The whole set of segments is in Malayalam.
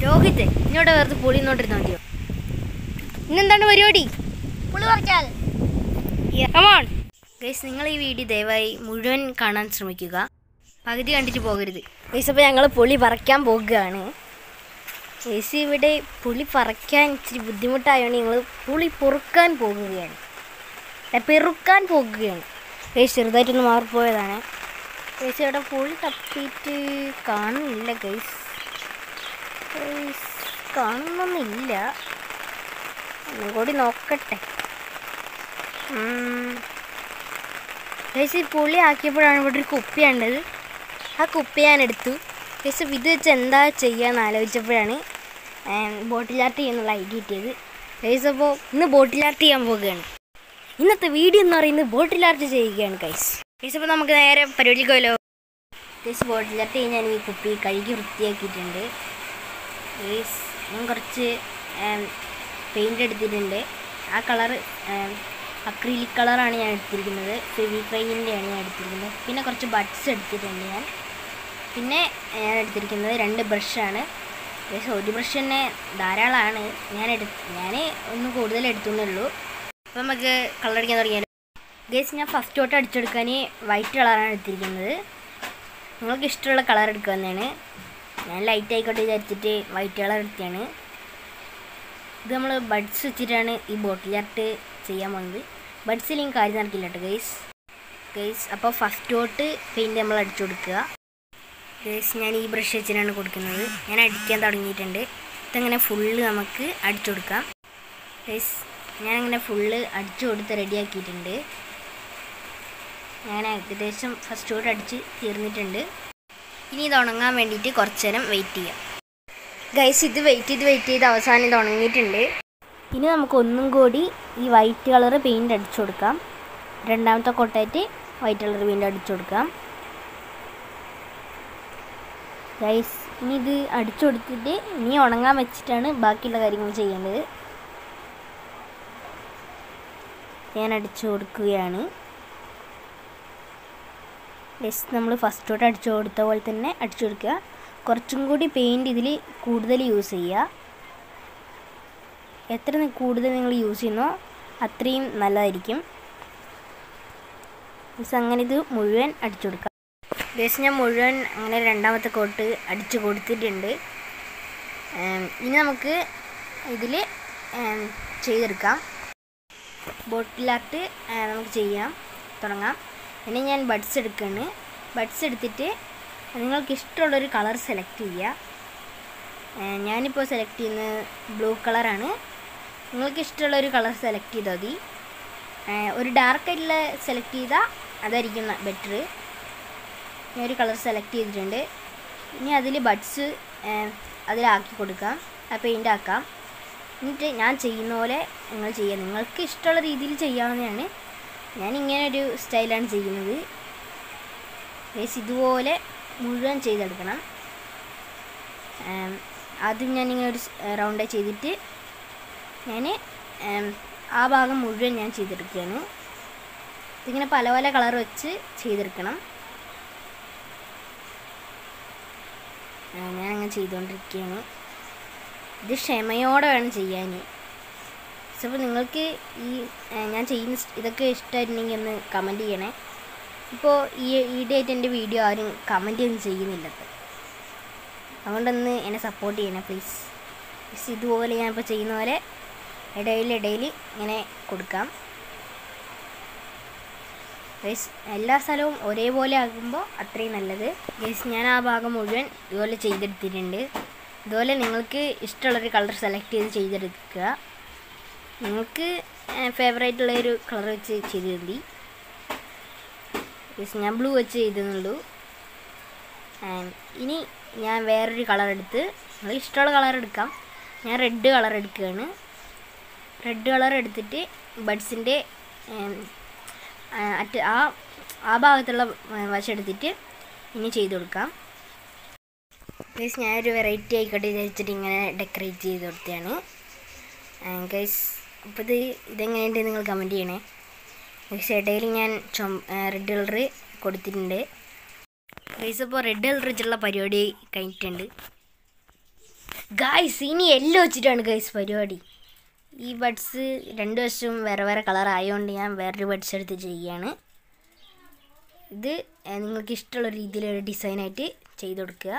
രോഹിത് ഇങ്ങോട്ട് വെറുതെ പുളി നോട്ടിരുന്നാൽ മതിയോ ഇന്നെന്താണ് പരിപാടി പുളി പറിച്ചാൽ കമോൺ ഗൈസ് നിങ്ങൾ ഈ വീഡിയോ ദയവായി മുഴുവൻ കാണാൻ ശ്രമിക്കുക പകുതി കണ്ടിട്ട് പോകരുത് ഗൈസ് അപ്പോൾ ഞങ്ങൾ പുളി പറിക്കാൻ പോകുകയാണ് ഗൈസ് ഇവിടെ പുളി പറിക്കാൻ ഇച്ചിരി ബുദ്ധിമുട്ടായതുകൊണ്ട് ഞങ്ങൾ പുളി പൊറുക്കാൻ പോകുകയാണ് അല്ല, പെറുക്കാൻ പോകുകയാണ് ഗൈസ് ചെറുതായിട്ടൊന്ന് മാറിപ്പോയതാണ് ഗൈസ് ഇവിടെ പുളി തപ്പിയിട്ട് കാണുന്നില്ല ഗൈസ് ഗൈസ് കാണുന്നൊന്നുമില്ല ഒന്നും കൂടി നോക്കട്ടെ ഗൈസ് ഈ പുളി ആക്കിയപ്പോഴാണ് ഇവിടെ ഒരു കുപ്പി കണ്ടത് ആ കുപ്പി ഞാൻ എടുത്തു ഗൈസ് ഇത് വെച്ച് എന്താ ചെയ്യാന്ന് ആലോചിച്ചപ്പോഴാണ് ബോട്ടിൽ ആർട്ട് ചെയ്യുന്നുള്ള ഐഡിയ കിട്ടിയത് ഗൈസ് അപ്പോൾ ഇന്ന് ബോട്ടിൽ ആർട്ട് ചെയ്യാൻ പോവുകയാണ് ഇന്നത്തെ വീഡിയോ എന്ന് പറയുന്നത് ബോട്ടിൽ ആർട്ട് ചെയ്യുകയാണ് ഗൈസ് ഗൈസ് അപ്പോൾ നമുക്ക് നേരെ പരിപാടിക്ക് പോയല്ലോ ഗൈസ് ബോട്ടിൽ ആർട്ട് ചെയ്യാൻ ഞാൻ ഈ കുപ്പി കഴുകി വൃത്തിയാക്കിയിട്ടുണ്ട് ഗൈസ് ഞാൻ കുറച്ച് പെയിൻ്റ് എടുത്തിട്ടുണ്ട് ആ കളറ് അക്രിലിക് കളറാണ് ഞാൻ എടുത്തിരിക്കുന്നത് ഫെവിക്രൈനിൻ്റെയാണ് ഞാൻ എടുത്തിരിക്കുന്നത് പിന്നെ കുറച്ച് ബഡ്സ് എടുത്തിട്ടുണ്ട് ഞാൻ പിന്നെ ഞാൻ എടുത്തിരിക്കുന്നത് രണ്ട് ബ്രഷാണ് ഏകദേശം ഒരു ബ്രഷ് തന്നെ ധാരാളമാണ് ഞാൻ എടു ഞാൻ ഒന്ന് കൂടുതൽ എടുത്തുന്നുള്ളൂ അപ്പോൾ നമുക്ക് കളർ അടിക്കാൻ തുടങ്ങിയാലോ ഗേസ് ഞാൻ ഫസ്റ്റ് തൊട്ട് അടിച്ചെടുക്കാൻ വൈറ്റ് കളറാണ് എടുത്തിരിക്കുന്നത് നിങ്ങൾക്ക് ഇഷ്ടമുള്ള കളർ എടുക്കാവുന്നതാണ് ഞാൻ ലൈറ്റ് ആയിക്കോട്ടെ വിചാരിച്ചിട്ട് വൈറ്റ് കളർ എടുത്തതാണ് ഇത് നമ്മൾ ബഡ്സ് വെച്ചിട്ടാണ് ഈ ബോട്ടിൽ ആർട്ട് ചെയ്യാൻ പോകുന്നത് ബഡ്സിൽ ഈ കാര്യം നടക്കില്ല കേട്ടോ ഗൈസ് ഗൈസ് അപ്പോൾ ഫസ്റ്റ് തൊട്ട് പെയിൻറ്റ് നമ്മൾ അടിച്ചു കൊടുക്കുക ഗൈസ് ഞാൻ ഈ ബ്രഷ് വെച്ചിട്ടാണ് കൊടുക്കുന്നത് ഞാൻ അടിക്കാൻ തുടങ്ങിയിട്ടുണ്ട് ഇതങ്ങനെ ഫുള്ള് നമുക്ക് അടിച്ചു കൊടുക്കാം ഗൈസ് ഞാനങ്ങനെ ഫുള്ള് അടിച്ചു കൊടുത്ത് റെഡിയാക്കിയിട്ടുണ്ട് ഞാൻ ഏകദേശം ഫസ്റ്റ് തൊട്ട് അടിച്ച് തീർന്നിട്ടുണ്ട് ഇനി ഇത് ഉണങ്ങാൻ വേണ്ടിയിട്ട് കുറച്ച് നേരം വെയിറ്റ് ചെയ്യാം ഗൈസ് ഇത് വെയിറ്റ് ചെയ്ത് വെയിറ്റ് ചെയ്ത് അവസാനം ഇത് ഉണങ്ങിയിട്ടുണ്ട് ഇനി നമുക്ക് ഒന്നും കൂടി ഈ വൈറ്റ് കളർ പെയിൻറ് അടിച്ചു കൊടുക്കാം രണ്ടാമത്തെ കൊട്ടായിട്ട് വൈറ്റ് കളർ പെയിൻറ് അടിച്ചു കൊടുക്കാം ഗൈസ് ഇനി ഇത് അടിച്ചു കൊടുത്തിട്ട് ഇനി ഉണങ്ങാൻ വെച്ചിട്ടാണ് ബാക്കിയുള്ള കാര്യങ്ങൾ ചെയ്യേണ്ടത് ഞാൻ അടിച്ചു കൊടുക്കുകയാണ് ഗൈസ് നമ്മൾ ഫസ്റ്റ് തൊട്ട് അടിച്ചു കൊടുത്ത പോലെ തന്നെ അടിച്ചു കൊടുക്കുക കുറച്ചും കൂടി പെയിൻറ് ഇതിൽ കൂടുതൽ യൂസ് ചെയ്യുക എത്ര നി- കൂടുതൽ നിങ്ങൾ യൂസ് ചെയ്യുന്നോ അത്രയും നല്ലതായിരിക്കും മീൻസ് അങ്ങനെ ഇത് മുഴുവൻ അടിച്ചു കൊടുക്കാം ഗേസ് ഞാൻ മുഴുവൻ അങ്ങനെ രണ്ടാമത്തെ കോട്ട് അടിച്ചു കൊടുത്തിട്ടുണ്ട് ഏം, ഇനി നമുക്ക് ഇതിൽ ചെയ്തെടുക്കാം ബോട്ടിലാർട്ട് നമുക്ക് ചെയ്യാം തുടങ്ങാം ഇനി ഞാൻ ബഡ്സ് എടുക്കുകയാണ് ബഡ്സ് എടുത്തിട്ട് നിങ്ങൾക്ക് ഇഷ്ടമുള്ളൊരു കളർ സെലക്ട് ചെയ്യുക ഏഹ് ഞാനിപ്പോൾ സെലക്ട് ചെയ്യുന്നത് ബ്ലൂ കളറാണ് നിങ്ങൾക്ക് ഇഷ്ടമുള്ളൊരു കളർ സെലക്ട് ചെയ്താൽ മതി ഏഹ് ഒരു ഡാർക്ക് ആയിട്ടുള്ള സെലക്ട് ചെയ്താൽ അതായിരിക്കും ബെറ്റർ ഞാൻ ഒരു കളർ സെലക്ട് ചെയ്തിട്ടുണ്ട് ഇനി അതിൽ ബഡ്സ് അതിലാക്കി കൊടുക്കാം ആ പെയിൻ്റ് ആക്കാം എന്നിട്ട് ഞാൻ ചെയ്യുന്ന പോലെ നിങ്ങൾ ചെയ്യുക നിങ്ങൾക്ക് ഇഷ്ടമുള്ള രീതിയിൽ ചെയ്യാവുന്നതാണ് ഞാൻ ഇങ്ങനെ ഒരു സ്റ്റൈലാണ് ചെയ്യുന്നത് ഗൈസ് ഇതുപോലെ മുഴുവൻ ചെയ്തെടുക്കണം ഏം, ആദ്യം ഞാനിങ്ങനെ ഒരു റൗണ്ട് ചെയ്തിട്ട് ഞാൻ ആ ഭാഗം മുഴുവൻ ഞാൻ ചെയ്തെടുക്കുകയാണ് ഇതിങ്ങനെ പല പല കളർ വെച്ച് ചെയ്തെടുക്കണം ആ, ഞാൻ അങ്ങനെ ചെയ്തുകൊണ്ടിരിക്കുകയാണ് ഇത് ക്ഷമയോടെ വേണം ചെയ്യാൻ അപ്പോൾ നിങ്ങൾക്ക് ഈ ആ, ഞാൻ ചെയ്യുന്ന സ് ഇതൊക്കെ ഇഷ്ടമായിട്ടുണ്ടെങ്കിൽ ഒന്ന് കമൻറ്റ് ചെയ്യണേ ഇപ്പോൾ ഈ ഈടായിട്ട് എൻ്റെ വീഡിയോ ആരും കമൻറ്റ് ഒന്നും ചെയ്യുന്നില്ല ഇപ്പം. അതുകൊണ്ടൊന്ന് എന്നെ സപ്പോർട്ട് ചെയ്യണേ പ്ലീസ് പ്ലീസ് ഇതുപോലെ ഞാനിപ്പോൾ ചെയ്യുന്ന പോലെ ഇടയിൽ ഇടയിൽ ഇങ്ങനെ കൊടുക്കാം ഗൈസ് എല്ലാ സ്ഥലവും ഒരേപോലെ ആകുമ്പോൾ അത്രയും നല്ലത് ഗൈസ് ഞാൻ ആ ഭാഗം മുഴുവൻ ഇതുപോലെ ചെയ്തെടുത്തിട്ടുണ്ട് ഇതുപോലെ നിങ്ങൾക്ക് ഇഷ്ടമുള്ളൊരു കളർ സെലക്ട് ചെയ്ത് ചെയ്തെടുക്കുക നിങ്ങൾക്ക് ഫേവറേറ്റ് ഉള്ള ഒരു കളർ വെച്ച് ചെയ്ത് മതി ഗൈസ് ഞാൻ ബ്ലൂ വെച്ച് ചെയ്തെന്നുള്ളൂ ആം, ഇനി ഞാൻ വേറൊരു കളർ എടുത്ത് നിങ്ങൾക്ക് ഇഷ്ടമുള്ള കളർ എടുക്കാം ഞാൻ റെഡ് കളർ എടുക്കുകയാണ് റെഡ് കളർ എടുത്തിട്ട് ബഡ്സിൻ്റെ അറ്റ് ആ ആ ഭാഗത്തുള്ള ആ, വശം എടുത്തിട്ട് ഇനി ചെയ്ത് കൊടുക്കാം ഗൈസ് ഞാനൊരു വെറൈറ്റി ആയിക്കോട്ടെ വിചാരിച്ചിട്ട് ഇങ്ങനെ ഡെക്കറേറ്റ് ചെയ്ത് കൊടുത്തതാണ് ഗൈസ് അപ്പോൾ ഇത് ഇതെങ്ങനെയുണ്ട് നിങ്ങൾ കമൻറ്റ് ചെയ്യണേ ഗൈസ് ഇടയിൽ ഞാൻ ചൊം റെഡ് കളർ കൊടുത്തിട്ടുണ്ട് ഗൈസ് അപ്പോൾ റെഡ് കളർ വെച്ചുള്ള പരിപാടി കഴിഞ്ഞിട്ടുണ്ട് ഗൈസ് ഇനി എല്ലാം വെച്ചിട്ടാണ് ഗൈസ് പരിപാടി ഈ ബഡ്സ് രണ്ട് വശവും വേറെ വേറെ കളർ ആയതുകൊണ്ട് ഞാൻ വേറൊരു ബഡ്സ് എടുത്ത് ചെയ്യാണ് ഇത് ഏഹ്, നിങ്ങൾക്ക് ഇഷ്ടമുള്ള രീതിയിലൊരു ഡിസൈനായിട്ട് ചെയ്ത് കൊടുക്കുക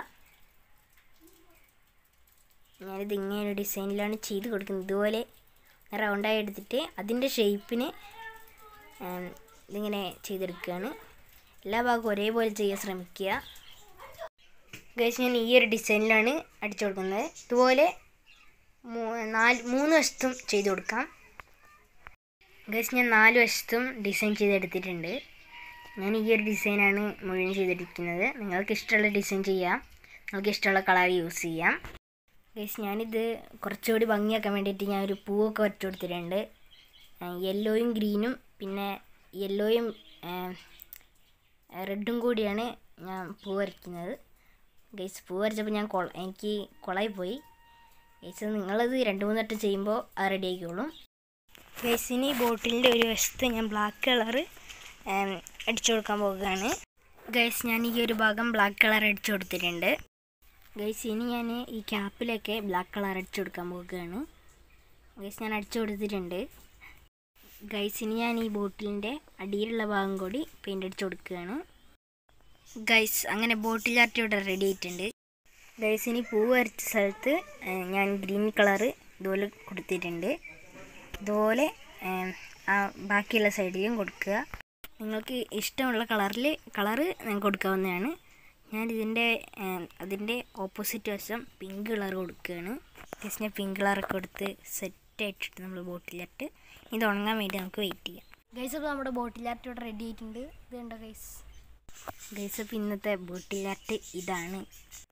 ഞാനിത് ഇങ്ങനെ ഒരു ഡിസൈനിലാണ് ചെയ്ത് കൊടുക്കുന്നത് ഇതുപോലെ റൗണ്ടായി എടുത്തിട്ട് അതിൻ്റെ ഷേപ്പിന് ഇതിങ്ങനെ ചെയ്തെടുക്കുകയാണ് എല്ലാ ഭാഗവും ഒരേപോലെ ചെയ്യാൻ ശ്രമിക്കുക ഗൈസ് ഞാൻ ഈ ഒരു ഡിസൈനിലാണ് അടിച്ചു കൊടുക്കുന്നത് ഇതുപോലെ മൂ- നാല് മൂന്ന് വശത്തും ചെയ്ത് കൊടുക്കാം ഗൈസ് ഞാൻ നാല് വശത്തും ഡിസൈൻ ചെയ്തെടുത്തിട്ടുണ്ട് ഞാൻ ഈ ഒരു ഡിസൈനാണ് മുഴുവൻ ചെയ്തിരിക്കുന്നത് നിങ്ങൾക്ക് ഇഷ്ടമുള്ള ഡിസൈൻ ചെയ്യാം നിങ്ങൾക്ക് ഇഷ്ടമുള്ള കളർ യൂസ് ചെയ്യാം ഗൈസ് ഞാനിത് കുറച്ചുകൂടി ഭംഗിയാക്കാൻ വേണ്ടിയിട്ട് ഞാൻ ഒരു പൂവൊക്കെ വരച്ചു കൊടുത്തിട്ടുണ്ട് യെല്ലോയും ഗ്രീനും പിന്നെ യെല്ലോയും റെഡും കൂടിയാണ് ഞാൻ പൂ വരയ്ക്കുന്നത് ഗൈസ് പൂ വരച്ചപ്പോൾ ഞാൻ കൊള എനിക്ക് കുളമായി പോയി ഗൈസ് നിങ്ങളത് രണ്ട് മൂന്ന് വട്ടം ചെയ്യുമ്പോൾ അത് റെഡി ആയിക്കോളും ഗൈസ് ഇനി ബോട്ടിലിൻ്റെ ഒരു വശത്ത് ഞാൻ ബ്ലാക്ക് കളറ് അടിച്ചു കൊടുക്കാൻ പോകുകയാണ് ഗൈസ് ഞാൻ ഈ ഒരു ഭാഗം ബ്ലാക്ക് കളർ അടിച്ചു കൊടുത്തിട്ടുണ്ട് ഗൈസ് ഇനി ഞാൻ ഈ ക്യാപ്പിലൊക്കെ ബ്ലാക്ക് കളർ അടിച്ചു കൊടുക്കാൻ പോകുകയാണ് ഗൈസ് ഞാൻ അടിച്ചു കൊടുത്തിട്ടുണ്ട് ഗൈസ് ഇനി ഞാൻ ഈ ബോട്ടിലിൻ്റെ അടിയിലുള്ള ഭാഗം കൂടി പെയിൻ്റ് അടിച്ചു കൊടുക്കുകയാണ് ഗൈസ് അങ്ങനെ ബോട്ടിൽ ആർട്ട് ഇവിടെ റെഡി ആയിട്ടുണ്ട് ഗൈസ് ഇനി പൂ വരച്ച സ്ഥലത്ത് ഏഹ്, ഞാൻ ഗ്രീൻ കളറ് ഇതുപോലെ കൊടുത്തിട്ടുണ്ട് ഇതുപോലെ ഏഹ്, ആ ബാക്കിയുള്ള സൈഡിലും കൊടുക്കുക നിങ്ങൾക്ക് ഇഷ്ടമുള്ള കളറിൽ കളറ് കൊടുക്കാവുന്നതാണ് ഞാൻ ഇതിൻ്റെ അതിൻ്റെ ഓപ്പോസിറ്റ് വശം പിങ്ക് കളർ കൊടുക്കുകയാണ് ഗൈസ് ഞാൻ പിങ്ക് കളറൊക്കെ കൊടുത്ത് സെറ്റ് ആയിട്ടിട്ട് നമ്മൾ ബോട്ടിലായിട്ട് ഇത് ഉണങ്ങാൻ വേണ്ടി നമുക്ക് വെയിറ്റ് ചെയ്യാം ഗൈസ് അപ്പോൾ നമ്മുടെ ബോട്ടിലാർട്ട് ഇവിടെ റെഡി ആയിട്ടുണ്ട് ഇത് കണ്ടോ ഗൈസ് ഗൈസ് അപ്പോൾ ഇന്നത്തെ ബോട്ടിലാർട്ട് ഇതാണ്